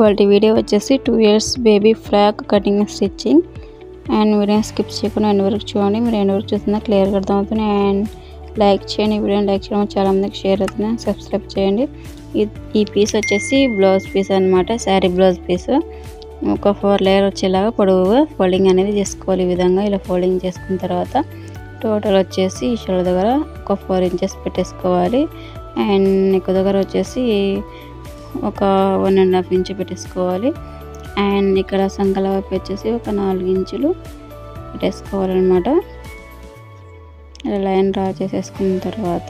ఇవాళ వీడియో వచ్చేసి two years baby frock cutting stitching and video skip చేయకుండా ఎన్ని వరకు చూడండి మీరు ఎన్ని వరకు చూస్తున్నా క్లియర్గా అర్థమవుతుంది అండ్ లైక్ చేయండి ఈ వీడియోని లైక్ చేయడం చాలా మందికి షేర్ అవుతుంది సబ్స్క్రైబ్ చేయండి ఈ- ఈ పీస్ వచ్చేసి బ్లౌజ్ పీస్ అనమాట శారీ బ్లౌజ్ పీస్ ఒక ఫోర్ లేయర్ వచ్చేలాగా పొడవుగా ఫోల్డింగ్ అనేది చేసుకోవాలి ఈ విధంగా ఇలా ఫోల్డింగ్ చేసుకున్న తర్వాత టోటల్ వచ్చేసి ఈ షోల్డర్ దగ్గర ఒక ఫోర్ ఇంచెస్ పెట్టేసుకోవాలి అండ్ నెక్ దగ్గర వచ్చేసి ఒక వన్ అండ్ హాఫ్ ఇంచ్ పెట్టేసుకోవాలి అండ్ ఇక్కడ సంకల వైపు వచ్చేసి ఒక నాలుగు ఇంచులు పెట్టేసుకోవాలన్నమాట ఇలా లైన్ డ్రా చేసేసుకున్న తర్వాత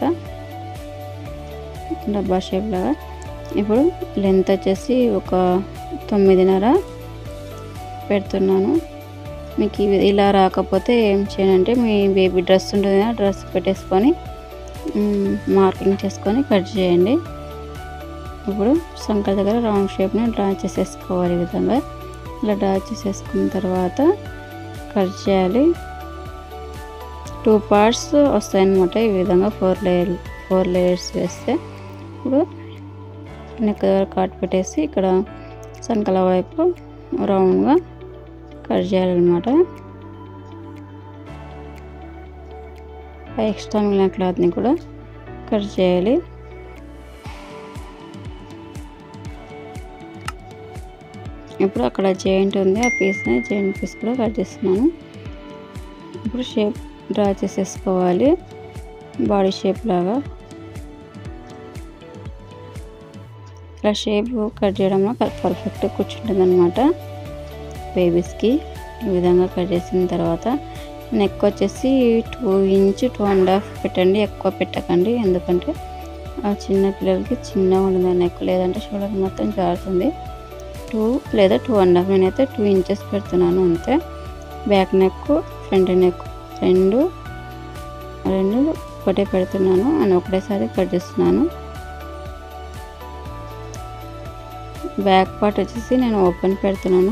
డబ్బా షేప్ లాగా ఇప్పుడు లెంత్ వచ్చేసి ఒక తొమ్మిదిన్నర పెడుతున్నాను మీకు ఇవి ఇలా రాకపోతే ఏం చేయాలంటే మీ బేబీ డ్రెస్ ఉంటుంది ఆ డ్రెస్ పెట్టేసుకొని మ్, మార్కింగ్ చేసుకొని కట్ చేయండి ఇప్పుడు సంకల దగ్గర రౌండ్ షేప్ని డ్రా చేసేసుకోవాలి ఈ విధంగా ఇలా డ్రా చేసేసుకున్న తర్వాత కట్ చేయాలి టూ పార్ట్స్ వస్తాయన్నమాట ఈ విధంగా ఫోర్ లేయర్ ఫోర్ లేయర్స్ వేస్తే ఇప్పుడు నెక్ దగ్గర కట్ పెట్టేసి ఇక్కడ సంకల వైపు రౌండ్గా కట్ చేయాలన్నమాట ఎక్స్ట్రా మిగిలిన క్లాత్ని కూడా కట్ చేయాలి ఇప్పుడు అక్కడ జాయింట్ ఉంది ఆ పీస్ని జాయింట్ పీస్ కూడా కట్ చేస్తున్నాను ఇప్పుడు షేప్ డ్రా చేసేసుకోవాలి బాడీ షేప్ లాగా ఇలా షేప్ కట్ చేయడంలో పర్ఫెక్ట్ కూర్చుంటుంది అనమాట బేబీస్కి ఈ విధంగా కట్ చేసిన తర్వాత నెక్ వచ్చేసి two inch two and half పెట్టండి ఎక్కువ పెట్టకండి ఎందుకంటే ఆ చిన్న పిల్లలకి చిన్నగా ఉంటుంది నెక్ లేదంటే షోల్డర్ మొత్తం జారుతుంది టూ లేదా టూ అండ్ హాఫ్ నేనైతే టూ ఇంచెస్ పెడుతున్నాను అంతే బ్యాక్ నెక్ ఫ్రంట్ నెక్ రెండు రెండు ఒకటే పెడుతున్నాను అని ఒకటేసారి కట్ చేస్తున్నాను బ్యాక్ పార్ట్ వచ్చేసి నేను ఓపెన్ పెడుతున్నాను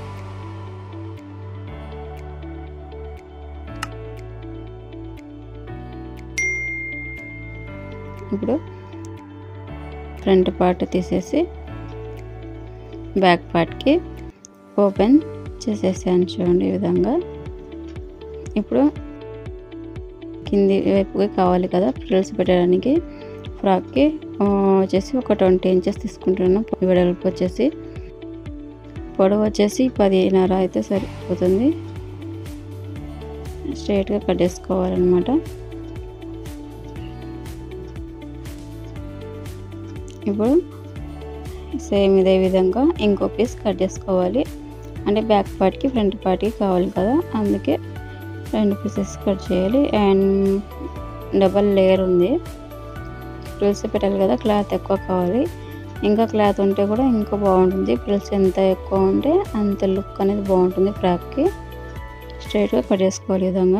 ఇప్పుడు ఫ్రంట్ పార్ట్ తీసేసి బ్యాక్ పార్ట్కి ఓపెన్ చేసేసాను చూడండి ఈ విధంగా ఇప్పుడు కింది వైపుకి కావాలి కదా ఫ్రిల్స్ పెట్టడానికి ఫ్రాక్కి ఆ, వచ్చేసి ఒక ట్వంటీ ఇంచెస్ తీసుకుంటున్నాను వెడల్పు వచ్చేసి పొడవు వచ్చేసి పదిన్నర అయితే సరిపోతుంది స్ట్రైట్గా కట్ చేసుకోవాలన్నమాట ఇప్పుడు సేమ్ ఇదే విధంగా ఇంకో పీస్ కట్ చేసుకోవాలి అంటే బ్యాక్ పార్ట్కి ఫ్రంట్ పార్ట్కి కావాలి కదా అందుకే రెండు పీసెస్ కట్ చేయాలి అండ్ డబల్ లేయర్ ఉంది ఫ్రిల్స్ పెట్టాలి కదా క్లాత్ ఎక్కువ కావాలి ఇంకా క్లాత్ ఉంటే కూడా ఇంకా బాగుంటుంది ఫ్రిల్స్ ఎంత ఎక్కువ ఉంటే అంత లుక్ అనేది బాగుంటుంది ఫ్రాక్కి స్ట్రైట్గా కట్ చేసుకోవాలి ఈ విధంగా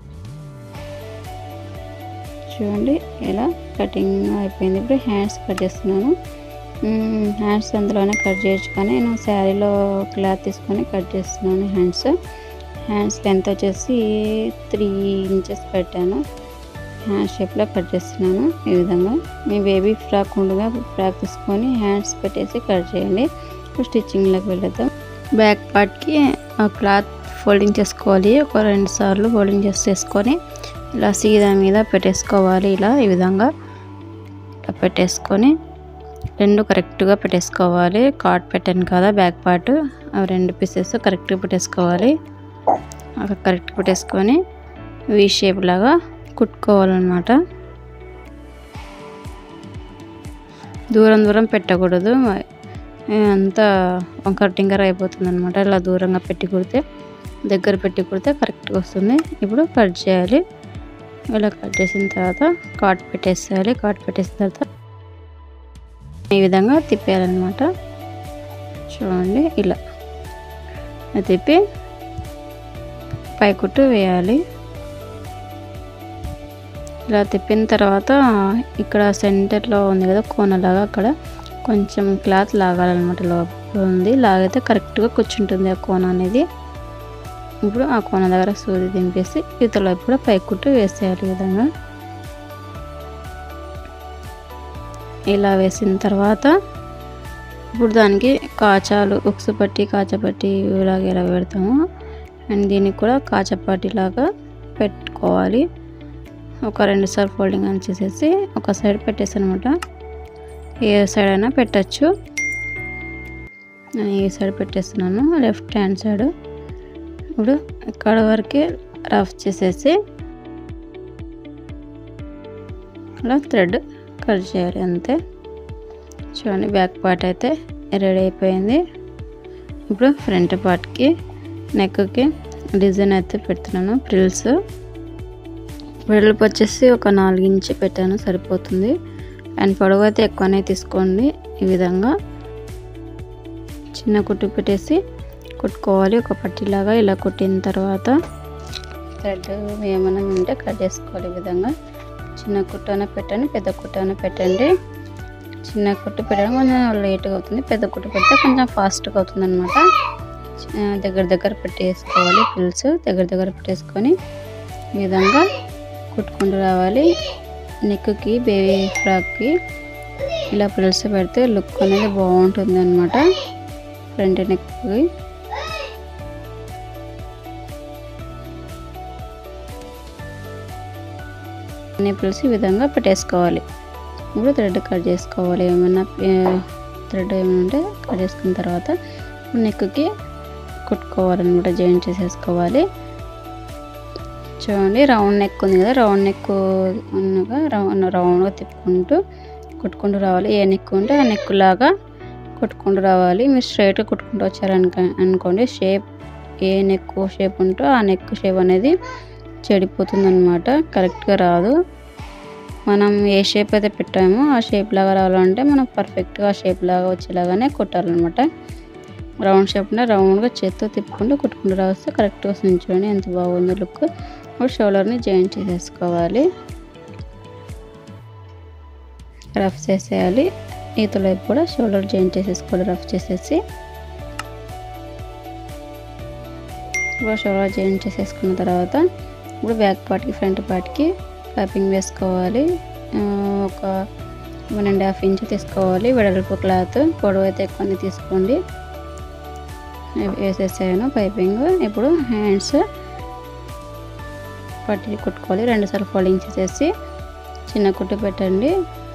చూడండి ఇలా కటింగ్ అయిపోయింది ఇప్పుడు హ్యాండ్స్ కట్ చేస్తున్నాను మ్మ్, హ్యాండ్స్ అందులోనే కట్ చేయొచ్చు కానీ నేను శారీలో క్లాత్ తీసుకొని కట్ చేస్తున్నాను హ్యాండ్స్ హ్యాండ్స్ లెంత్ వచ్చేసి త్రీ ఇంచెస్ పెట్టాను హ్యాండ్ షేప్లో కట్ చేస్తున్నాను ఈ విధంగా మీ బేబీ ఫ్రాక్ ఉండగా ఫ్రాక్ తీసుకొని హ్యాండ్స్ పెట్టేసి కట్ చేయండి ఇప్పుడు స్టిచ్చింగ్లోకి వెళ్దాం బ్యాక్ పార్ట్కి ఆ క్లాత్ ఫోల్డింగ్ చేసుకోవాలి ఒక రెండు సార్లు ఫోల్డింగ్ చేసేసుకొని ఇలా సీదా మీద పెట్టేసుకోవాలి ఇలా ఈ విధంగా ఇలా పెట్టేసుకొని రెండు కరెక్ట్గా పెట్టేసుకోవాలి కాట్ పెట్టాను కదా బ్యాక్ పార్ట్ అవి రెండు పీసెస్ కరెక్ట్గా పెట్టేసుకోవాలి అక్కడ కరెక్ట్ పెట్టేసుకొని వి షేప్ లాగా కుట్టుకోవాలన్నమాట దూరం దూరం పెట్టకూడదు ఏ, అంతా వంకర టింకర్ అయిపోతుంది అనమాట ఇలా దూరంగా పెట్టి కుడితే దగ్గర పెట్టి కుడితే కరెక్ట్గా వస్తుంది ఇప్పుడు కట్ చేయాలి ఇలా కట్ చేసిన తర్వాత కాట్ పెట్టేసేయాలి కాట్ పెట్టేసిన తర్వాత ఈ విధంగా తిప్పేయాలన్నమాట చూడండి ఇలా ఇలా తిప్పి పై కుట్టు వేయాలి ఇలా తిప్పిన తర్వాత ఇక్కడ సెంటర్లో ఉంది కదా కోనలాగా అక్కడ కొంచెం క్లాత్ లాగాలన్నమాట లోపల ఉంది లాగితే కరెక్ట్గా కూర్చుంటుంది ఆ కోన అనేది ఇప్పుడు ఆ కోన దగ్గర సూది దింపేసి ఇతల వైపు కూడా పై కుట్టు వేసేయాలి ఈ విధంగా ఇలా వేసిన తర్వాత ఇప్పుడు దానికి కాచాలు ఉక్సు పట్టి కాచపట్టి ఇలాగ ఎలా పెడతాము అండ్ దీనికి కూడా కాచపట్టి లాగా పెట్టుకోవాలి ఒక రెండు సార్లు ఫోల్డింగ్ అని చేసేసి ఒక సైడ్ పెట్టేసి అనమాట ఏ సైడ్ అయినా పెట్టచ్చు నేను ఈ సైడ్ పెట్టేస్తున్నాను లెఫ్ట్ హ్యాండ్ సైడ్ ఇప్పుడు ఇక్కడ వరకే రఫ్ చేసేసి అలా థ్రెడ్ కట్ చేయాలి అంతే చూడండి బ్యాక్ పార్ట్ అయితే రెడీ అయిపోయింది ఇప్పుడు ఫ్రంట్ పార్ట్కి నెక్కి డిజైన్ అయితే పెడుతున్నాను ప్రిల్స్ వెడల్పు వచ్చేసి ఒక నాలుగు ఇంచు పెట్టాను సరిపోతుంది అండ్ పొడవు అయితే ఎక్కువనే తీసుకోండి ఈ విధంగా చిన్న కుట్టు పెట్టేసి కుట్టుకోవాలి ఒక పట్టిలాగా ఇలా కుట్టిన తర్వాత థ్రెడ్ ఏమైనా ఉంటే కట్ చేసుకోవాలి ఈ విధంగా చిన్న కుట్టు అయినా పెట్టండి పెద్ద కుట్టు అయినా పెట్టండి చిన్న కుట్టు పెట్టడం కొంచెం లేట్గా అవుతుంది పెద్ద కుట్టు పెడితే కొంచెం ఫాస్ట్గా అవుతుంది అనమాట దగ్గర దగ్గర పెట్టేసుకోవాలి పిల్స్ దగ్గర దగ్గర పెట్టేసుకొని ఈ విధంగా కుట్టుకుంటూ రావాలి నెక్కి బేబీ ఫ్రాక్కి ఇలా పిల్స్ పెడితే లుక్ అనేది బాగుంటుంది అనమాట ఫ్రంట్ నెక్కి నిప్పుల్స్ ఈ విధంగా పెట్టేసుకోవాలి ఇప్పుడు థ్రెడ్ కట్ చేసుకోవాలి ఏమైనా థ్రెడ్ ఏమైనా ఉంటే కట్ చేసుకున్న తర్వాత నెక్కి కుట్టుకోవాలన్నమాట జాయిన్ చేసేసుకోవాలి చూడండి రౌండ్ నెక్ ఉంది కదా రౌండ్ నెక్ ఉన్నగా రౌండ్ రౌండ్గా తిప్పుకుంటూ కుట్టుకుంటూ రావాలి ఏ నెక్ ఉంటే ఆ నెక్ లాగా కుట్టుకుంటూ రావాలి మీరు స్ట్రైట్గా కుట్టుకుంటూ వచ్చారనుక అనుకోండి షేప్ ఏ నెక్ షేప్ ఉంటో ఆ నెక్ షేప్ అనేది చెడిపోతుంది అనమాట కరెక్ట్గా రాదు మనం ఏ షేప్ అయితే పెట్టామో ఆ షేప్ లాగా రావాలంటే మనం పర్ఫెక్ట్గా ఆ షేప్ లాగా వచ్చేలాగానే కుట్టాలన్నమాట రౌండ్ షేప్ ఉంటే రౌండ్గా చేత్తో తిప్పుకుంటూ కుట్టుకుంటూ రావస్తే కరెక్ట్గా వస్తుంది చూడండి ఎంత బాగుందో లుక్ ఇప్పుడు షోల్డర్ని జాయింట్ చేసేసుకోవాలి రఫ్ చేసేయాలి ఈతల వైపు కూడా షోల్డర్ జాయింట్ చేసేసుకోవాలి రఫ్ చేసేసి ఇప్పుడు షోల్డర్ జాయింట్ చేసేసుకున్న తర్వాత ఇప్పుడు బ్యాక్ పార్ట్కి ఫ్రంట్ పార్ట్కి పైపింగ్ వేసుకోవాలి ఒక వన్ అండ్ హాఫ్ ఇంచ్ తీసుకోవాలి వెడల్పు క్లాత్ పొడవు అయితే ఎక్కువనే తీసుకోండి వేసేసాను పైపింగ్ ఇప్పుడు హ్యాండ్స్ పట్టి కుట్టుకోవాలి రెండుసార్లు ఫోల్డింగ్ చేసేసి చిన్న కుట్టు పెట్టండి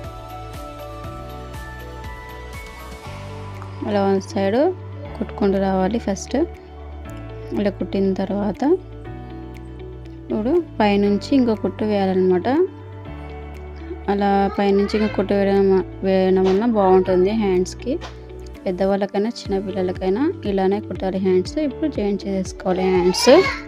అలా వన్ సైడ్ కుట్టుకుంటూ రావాలి ఫస్ట్ ఇలా కుట్టిన తర్వాత ఇప్పుడు పైనుంచి ఇంకో కుట్టు వేయాలన్నమాట అలా పైనుంచి ఇంకో కుట్టు వేయడం వేయడం వల్ల బాగుంటుంది హ్యాండ్స్కి పెద్దవాళ్ళకైనా చిన్నపిల్లలకైనా ఇలానే కుట్టాలి హ్యాండ్స్ ఇప్పుడు జాయిన్ చేసుకోవాలి హ్యాండ్స్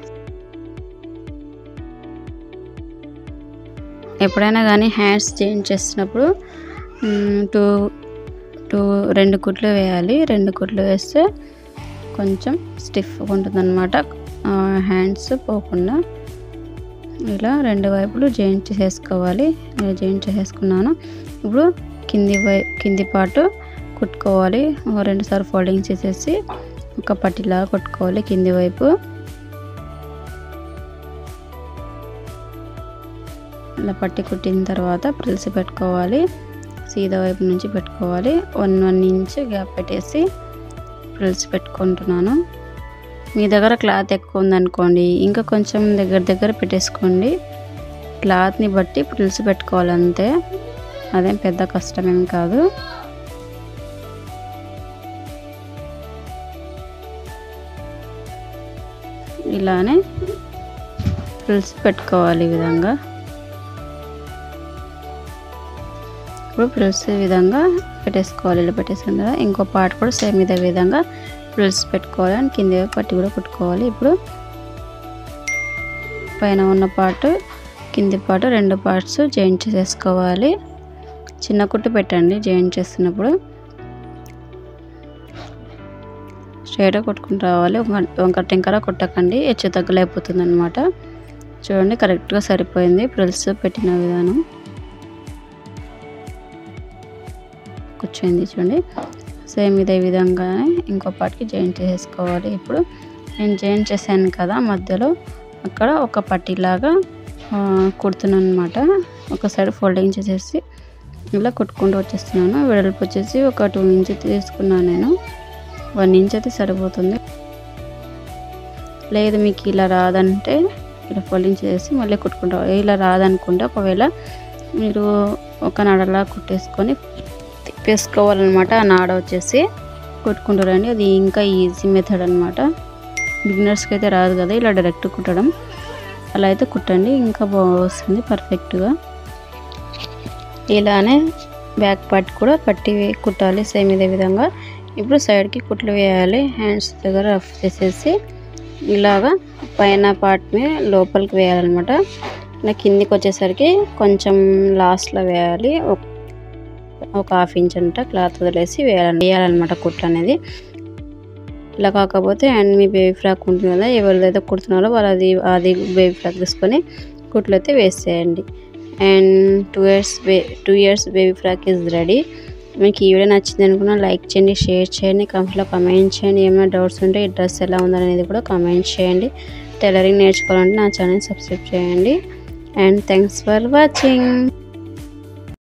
ఎప్పుడైనా కానీ హ్యాండ్స్ జాయిన్ చేసినప్పుడు టూ టూ రెండు కుట్లు వేయాలి రెండు కుట్లు వేస్తే కొంచెం స్టిఫ్గా ఉంటుంది అనమాట హ్యాండ్స్ పోకుండా ఇలా రెండు వైపులు జాయింట్ చేసేసుకోవాలి ఇలా జాయింట్ చేసేసుకున్నాను ఇప్పుడు కింది వై కింది పాటు కుట్టుకోవాలి రెండు సార్లు ఫోల్డింగ్ చేసేసి ఒక పట్టిలాగా కుట్టుకోవాలి కింది వైపు ఇలా పట్టి కుట్టిన తర్వాత ప్రిల్స్ పెట్టుకోవాలి సీదా వైపు నుంచి పెట్టుకోవాలి వన్ వన్ ఇంచ్ గ్యాప్ పెట్టేసి ప్రిల్స్ పెట్టుకుంటున్నాను మీ దగ్గర క్లాత్ ఎక్కువ ఉందనుకోండి ఇంకా కొంచెం దగ్గర దగ్గర పెట్టేసుకోండి క్లాత్ని బట్టి ప్రిల్స్ పెట్టుకోవాలి అంతే అదేం పెద్ద కష్టమేం కాదు ఇలానే ప్రిల్స్ పెట్టుకోవాలి ఈ విధంగా ఇప్పుడు ప్రిల్స్ ఈ విధంగా పెట్టేసుకోవాలి ఇలా పెట్టేసాం కదా ఇంకో పార్ట్ కూడా సేమ్ ఇదే విధంగా ప్రిల్స్ పెట్టుకోవాలి అండ్ కింద పట్టి కూడా కుట్టుకోవాలి ఇప్పుడు పైన ఉన్న పార్ట్ కింది పార్ట్ రెండు పార్ట్స్ జాయింట్ చేసేసుకోవాలి చిన్న కుట్టు పెట్టండి జాయింట్ చేస్తున్నప్పుడు స్ట్రైట్గా కొట్టుకుంటూ రావాలి వంక టెంకర కొట్టకండి హెచ్చు తగ్గలేకపోతుంది అనమాట చూడండి కరెక్ట్గా సరిపోయింది ప్రిల్స్ పెట్టిన విధానం కూర్చోయింది చూడండి సేమ్ ఇదే విధంగానే ఇంకో పార్ట్కి జాయింట్ చేసేసుకోవాలి ఇప్పుడు నేను జాయింట్ చేశాను కదా మధ్యలో అక్కడ ఒక పట్టీలాగా కుడుతున్నాను అనమాట ఒక సైడ్ ఫోల్డింగ్ చేసేసి ఇలా కుట్టుకుంటూ వచ్చేస్తున్నాను వెడల్పు వచ్చేసి ఒక టూ ఇంచ్ తీసుకున్నాను నేను వన్ ఇంచ్ అయితే సరిపోతుంది లేదు మీకు ఇలా రాదంటే ఇలా ఫోల్డింగ్ చేసి మళ్ళీ కుట్టుకుంటారు ఇలా రాదనుకుంటే ఒకవేళ మీరు ఒక నాడలా కుట్టేసుకొని తిప్పేసుకోవాలన్నమాట ఆ నాడ వచ్చేసి కుట్టుకుంటారండి అది ఇంకా ఈజీ మెథడ్ అనమాట బిగినర్స్కి అయితే రాదు కదా ఇలా డైరెక్ట్ కుట్టడం అలా అయితే కుట్టండి ఇంకా బాగా వస్తుంది పర్ఫెక్ట్గా ఇలానే బ్యాక్ పార్ట్ కూడా పట్టి వే- కుట్టాలి సేమ్ ఇదే విధంగా ఇప్పుడు సైడ్కి కుట్లు వేయాలి హ్యాండ్స్ దగ్గర రఫ్ చేసేసి ఇలాగా పైన పార్ట్ని లోపలికి వేయాలన్నమాట ఇలా కిందికి వచ్చేసరికి కొంచెం లాస్ట్లో వేయాలి ఒక- ఒక హాఫ్ ఇంచ్ అంట క్లాత్ వదిలేసి వేయాలి వేయాలన్నమాట కుట్లు అనేది ఇలా కాకపోతే అండ్ మీ బేబీ ఫ్రాక్ ఉంటుంది కదా ఎవరిదైతే కుడుతున్నారో వాళ్ళు అది అది బేబీ ఫ్రాక్ తీసుకొని కుట్లు అయితే వేసేయండి అండ్ టూ ఇయర్స్ బే two years baby frock is ready మీకు ఈ వీడియో నచ్చింది అనుకున్నా లైక్ చేయండి షేర్ చేయండి కామెంట్లో కమెంట్ చేయండి ఏమైనా డౌట్స్ ఉంటే ఈ డ్రెస్ ఎలా ఉందనేది కూడా కమెంట్ చేయండి టైలరింగ్ నేర్చుకోవాలంటే నా ఛానల్ సబ్స్క్రైబ్ చేయండి అండ్ థ్యాంక్స్ ఫర్ వాచింగ్